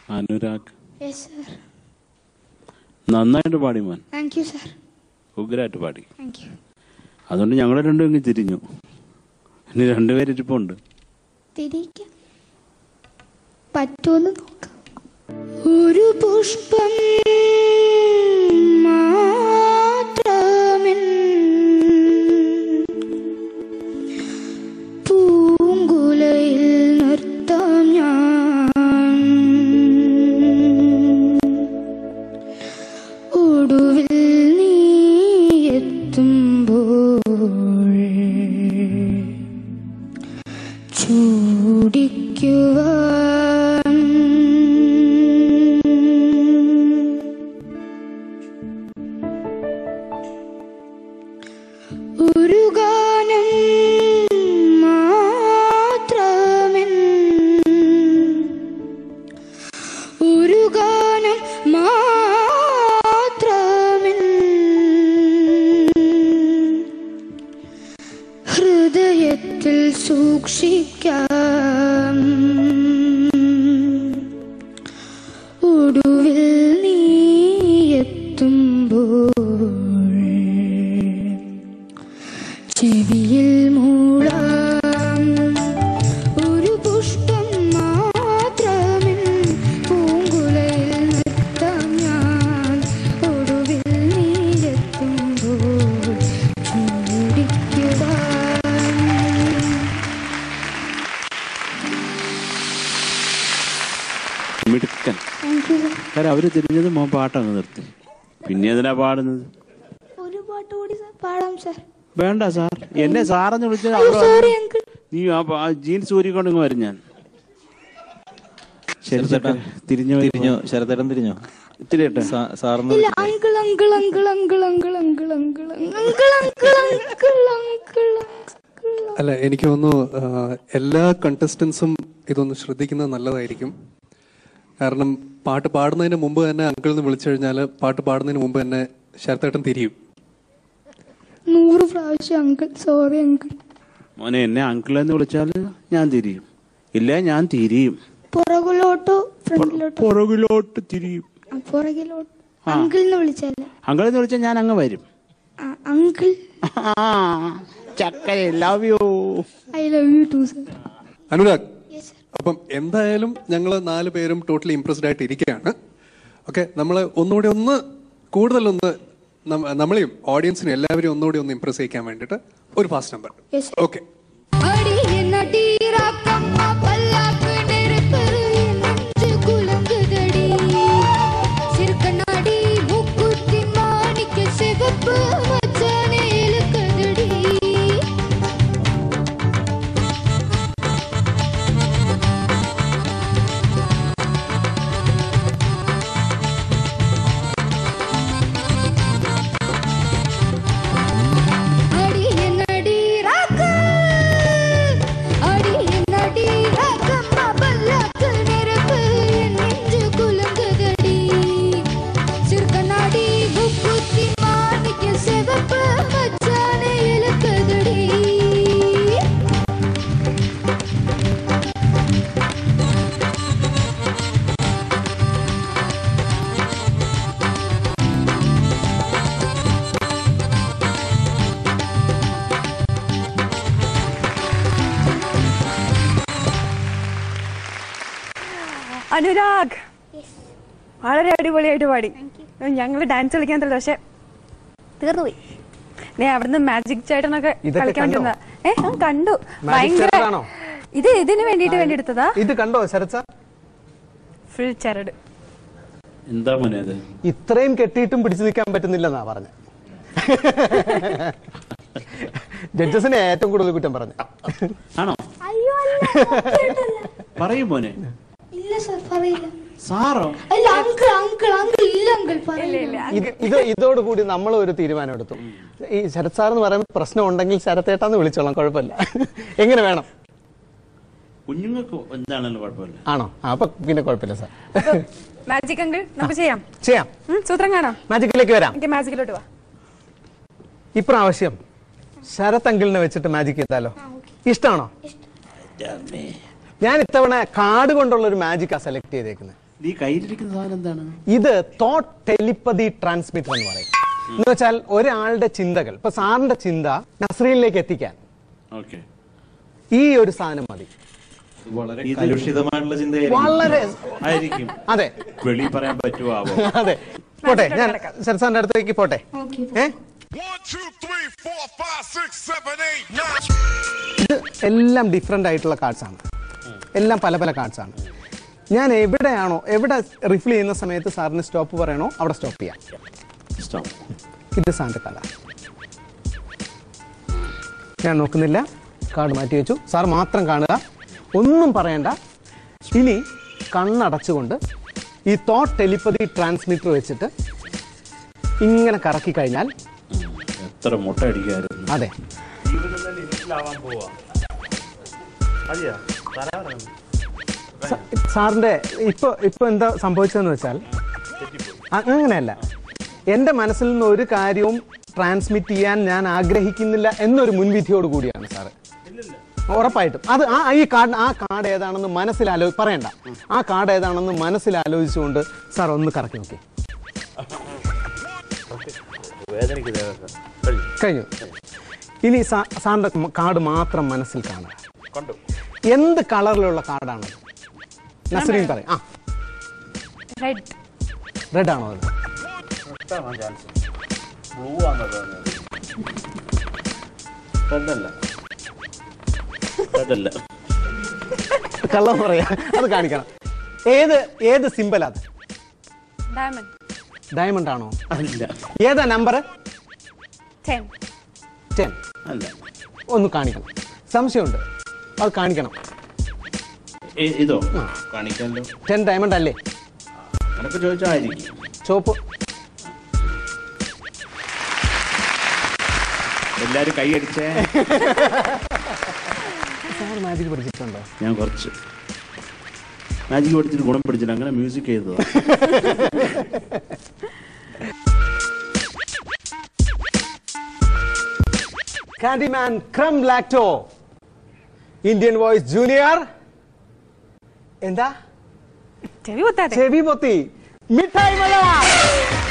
Anurag yes sir നന്നായിട്ട് പാടി മോൻ താങ്ക് യു സർ ഉഗ്രായിട്ട് പാടി താങ്ക് യു അതുകൊണ്ട് ഞങ്ങൾ രണ്ടും ഇങ്ങ് തിരിഞ്ഞു ഇനി രണ്ടുപേരിരിപ്പുണ്ട് തിരിക്കാം പറ്റുമെന്ന് നോക്കാം ഒരു പുഷ്പം മാത്രമെൻ പൂങ്കുലയിൽ നിർത്താം ഞാൻ ഒടുവിൽ നീ എത്തുമ്പോൾ ചൂടിക്കുവാൻ ഒരു ഗാനം മാത്രമെൻ ഒരു ഗാനം മാത്രമെൻ ഹൃദയത്തിൽ സൂക്ഷിക്കാം ഒടുവിൽ നീ എത്തുമ്പോൾ ചെവിയിൽ മൂളാം ഒരു പുഷ്പം മാത്രമെൻ പൂങ്കുലയിൽ നിർത്താം ഞാൻ ഒടുവിൽ നീ എത്തുമ്പോൾ ചൂടിക്കുവാൻ മിടുക്കൻ താങ്ക് യു കാരണം അവര് തിരിഞ്ഞത് മോൻ പാട്ടങ്ങ് നിർത്തി പിന്നെ എന്തിനാ പാടുന്നത് ഒരു പാട്ട് കൂടി സർ പാടാം സർ വേണ്ട സാർ എന്നെ സാറെന്ന് വിളിച്ചത് അയ്യോ അവിടെ സോറി അങ്കിൾ നീ ആ പ- ആ ജീൻസ് ഊരിക്കൊണ്ട് ഇങ്ങ് വരും ഞാൻ ശരി ചേട്ടാ തിരിഞ്ഞു തിരിഞ്ഞോ ശരത്തേട്ടൻ തിരിഞ്ഞോ തിരിയട്ടെ സാ- സാറിന് ഇല്ല uncle uncle uncle uncle uncle uncle uncle uncle uncle uncle uncle uncle അല്ല എനിക്ക് തോന്നുന്നു ആ, എല്ലാ കണ്ടസ്റ്റൻസും ഇതൊന്ന് ശ്രദ്ധിക്കുന്നത് നല്ലതായിരിക്കും കാരണം പാട്ട് പാടുന്നതിന് മുമ്പ് തന്നെ അങ്കിൾ എന്ന് വിളിച്ചു കഴിഞ്ഞാൽ പാട്ട് പാടുന്നതിന് മുമ്പ് തന്നെ ശരത്തേട്ടൻ തിരിയും നൂറ് പ്രാവശ്യം അങ്കിൾ സോറി അങ്കിൾ മോനെ എന്നെ അങ്കിൾ എന്ന് വിളിച്ചാൽ ഞാൻ തിരിയും ഇല്ല ഞാൻ തിരിയും പുറകിലോട്ടോ ഫ്രണ്ടിലോട്ടോ പുറകിലോട്ട് തിരിയും ആ, പുറകിലോട്ട് അങ്കിൾ എന്ന് വിളിച്ചല്ലേ അങ്കിൾ എന്ന് വിളിച്ചാൽ ഞാൻ അങ്ങ് വരും ആ, അങ്കിൾ ചക്കര love you I love you too sir Anurag yes sir അപ്പം എന്തായാലും ഞങ്ങൾ നാല് പേരും ടോട്ടലി ഇംപ്രസ്ഡ് ആയിട്ട് ഇരിക്കുകയാണ് ഓക്കെ നമ്മൾ ഒന്നുകൂടി ഒന്ന് കൂടുതലൊന്ന് നമ്മ- നമ്മളെയും ഓഡിയൻസിനെ എല്ലാവരെയും ഒന്നുകൂടി ഒന്ന് ഇംപ്രസ് ചെയ്യിക്കാൻ വേണ്ടിയിട്ട് ഒരു fast number Yes, sir. Okay அடிய நடீராக்கம்மா பல்லாக்கு நெருப்பு நெஞ்சு குலுங்குதடி சிறுக்க நாடி மூக்குத்தி மாணிக்க சிவப்பு மச்சானே இழுக்குதடி அடிய நடீராக்க அடிய நடீராக்கம்மா பல்லாக்கு நெருப்பு நெஞ்சு குலுங்குதடி சிறுக்க நாடி மூக்குத்தி மாணிக்க சிவப்பு மச்சானே இழுக்குதடி അനുരാഗ് വളരെ അടിപൊളിയായിട്ട് പാടി ഞങ്ങൾ ഡാൻസ് കളിക്കാൻ തരുന്നത് പക്ഷെ തീർന്നുപോയി നീ അവിടുന്ന് മാജിക് ചേട്ടനൊക്കെ ഇതൊക്കെ കളിക്കാൻ കണ്ടോ? പറ്റുന്ന ഏ ആ, കണ്ടു Magic ഭയങ്കര ചേട്ടനാണോ? ഇത് ഇതിന് വേണ്ടിയിട്ട് വേണ്ടി എടുത്തതാ ഇത് കണ്ടോ ശരച്ച ഫുൾ ചരട് എന്താ മോനെ അത് ഇത്രയും കെട്ടിയിട്ടും പിടിച്ചു നിൽക്കാൻ പറ്റുന്നില്ലെന്നാ പറഞ്ഞ ജഡ്ജസിനെ ഏറ്റവും കൂടുതൽ കുറ്റം പറഞ്ഞു ആണോ അയ്യോ അല്ല പറയും മോനെ ഇല്ല സർ പറയില്ല സാറോ അല്ല അങ്കിൾ അങ്കിൾ അങ്കിൾ ഇല്ല അങ്കിൾ പറയില്ല ഇത് ഇത് ഇതോടുകൂടി നമ്മൾ ഒരു തീരുമാനം എടുത്തു ഈ ശരത് സാർ എന്ന് പറയുമ്പോൾ പ്രശ്നം ഉണ്ടെങ്കിൽ ശരത്തേട്ടാന്ന് വിളിച്ചോളാം കുഴപ്പമില്ല എങ്ങനെ വേണം കുഞ്ഞുങ്ങൾക്ക് എന്താണല്ലോ കുഴപ്പമില്ല ആണോ ആ, അപ്പൊ പിന്നെ കുഴപ്പമില്ല സാർ മാജിക് അങ്കിൾ നമുക്ക് ചെയ്യാം ചെയ്യാം ഉം, സൂത്രം കാണാം മാജിക്കിലേക്ക് വരാം എനിക്ക് മാജിക്കിലോട്ട് വാ ഇപ്രാവശ്യം ശരത് അങ്കിളിനെ വെച്ചിട്ട് മാജിക് ചെയ്താലോ ഇഷ്ടമാണോ ഞാൻ ഇത്തവണ കാർഡ് കൊണ്ടുള്ള ഒരു മാജിക്കാ സെലക്ട് ചെയ്തേക്കുന്നത് നീ കയ്യിലിരിക്കുന്ന സാധനം എന്താണ് ഇത് തോട്ട് ടെലിപ്പതി ട്രാൻസ്മിറ്റർ എന്ന് പറയും എന്ന് വെച്ചാൽ ഒരാളുടെ ചിന്തകൾ ഇപ്പൊ സാറിന്റെ ചിന്ത നസ്രീനിലേക്ക് എത്തിക്കാൻ ഓക്കെ ഈ ഒരു സാധനം മതി വളരെ കലുഷിതമായിട്ടുള്ള ചിന്തയായിരിക്കും വളരെ ആയിരിക്കും അതെ വെളി പറയാൻ പറ്റുമോ ആവോ അതെ പോട്ടെ ഞാൻ ശരസാറിന്റെ അടുത്തേക്ക് പോട്ടെ ഏ One, two, three, four, five, six, seven, eight, nine. ഇത് എല്ലാം ഡിഫറെൻ്റ് ആയിട്ടുള്ള കാർഡ്സ് ആണ് എല്ലാം പല പല കാർഡ്സ് ആണ് ഞാൻ എവിടെയാണോ എവിടെ റിഫിൽ ചെയ്യുന്ന സമയത്ത് സാറിന് സ്റ്റോപ്പ് പറയണോ അവിടെ സ്റ്റോപ്പ് ചെയ്യാം സ്റ്റോപ്പ് ഇത് സാറിന്റെ കഥ ഞാൻ നോക്കുന്നില്ല കാർഡ് മാറ്റി വെച്ചു സാർ മാത്രം കാണുക ഒന്നും പറയണ്ട ഇനി കണ്ണടച്ചുകൊണ്ട് ഈ തോട്ട് ടെലിപ്പതി ട്രാൻസ്മിറ്റർ വെച്ചിട്ട് ഇങ്ങനെ കറക്കി കഴിഞ്ഞാൽ എത്ര മുട്ട അടിക്കായിരുന്നു അതെ സ- സാറിന്റെ ഇപ്പൊ ഇപ്പൊ എന്താ സംഭവിച്ചതെന്ന് വെച്ചാൽ അ- അങ്ങനെയല്ല എന്റെ മനസ്സിൽ നിന്ന് ഒരു കാര്യവും ട്രാൻസ്മിറ്റ് ചെയ്യാൻ ഞാൻ ആഗ്രഹിക്കുന്നില്ല എന്നൊരു മുൻവിധിയോട് കൂടിയാണ് സാറ് ഉറപ്പായിട്ടും അത് ആ ഈ കാർഡ് ആ കാർഡ് ഏതാണെന്ന് മനസ്സിലാലോ പറയണ്ട ആ കാർഡ് ഏതാണെന്ന് മനസ്സിലാലോചിച്ചുകൊണ്ട് സാർ ഒന്ന് കറക്കി നോക്കി കഴിഞ്ഞു ഇനി സാ- സാറിന്റെ കാർഡ് മാത്രം മനസ്സിൽ കാണുക എന്ത് കളറിലുള്ള കാർഡാണ് നസരീൻ പറയും ആ റെഡ് റെഡ് ആണോ അത് അതല്ല അതല്ല കള്ളം പറയാ അത് കാണിക്കണം ഏത് ഏത് സിമ്പൽ അത് ഡയമണ്ട് ഡയമണ്ട് ആണോ അല്ല ഏതാ നമ്പർ ടെൻ ടെൻ അല്ല ഒന്ന് കാണിക്കണം സംശയമുണ്ട് അത് കാണിക്കണം ഇ- ഇതോ കാണിക്കാമല്ലോ ടെൻ ഡയമണ്ട് അല്ലേ അനക്ക് ചോദിച്ചായിരിക്കും ചുവപ്പ് എല്ലാരും കൈ അടിച്ചേ സാർ മാജിക് പഠിച്ചിട്ടുണ്ടോ ഞാൻ കുറച്ച് മാജിക് പഠിച്ചിട്ട് ഗുണം പിടിച്ചില്ല അങ്ങനെ മ്യൂസിക് ചെയ്തതാ കാൻഡിമാൻ ക്രം ലാക്ടോ ഇന്ത്യൻ വോയിസ് ജൂനിയർ എന്താ ചെവി കുത്താതെ ചെവി പൊത്തി മിഠായി മല